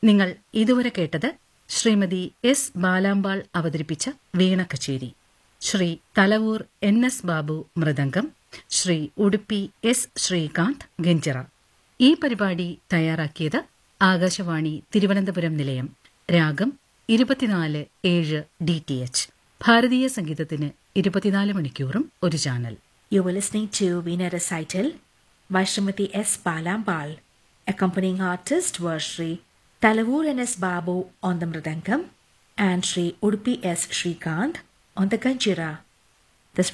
നിങ്ങൾ ഇതുവരെ കേട്ടത് ശ്രീമതി എസ് ബാലാമ്പാൾ അവതരിപ്പിച്ച വീണ കച്ചേരി Shri Thalavoor N S Babu mridangam Shri Udupi S Srikanth ganjira ഈ പരിപാടി തയ്യാറാക്കിയത് ആകാശവാണി തിരുവനന്തപുരം നിലയം രാഗം ഇരുപത്തിനാല് ഏഴ് ഡി ടി എച്ച് ഭാരതീയ സംഗീതത്തിന് ഇരുപത്തിനാല് മണിക്കൂറും ഒരു channel You were listening to Veena Recital by Srimati S. Palambal. Accompanying artists were Sri Talavur N. S. Babu on the Mridangam and Sri Udupi S. Shrikant on the Ganjira.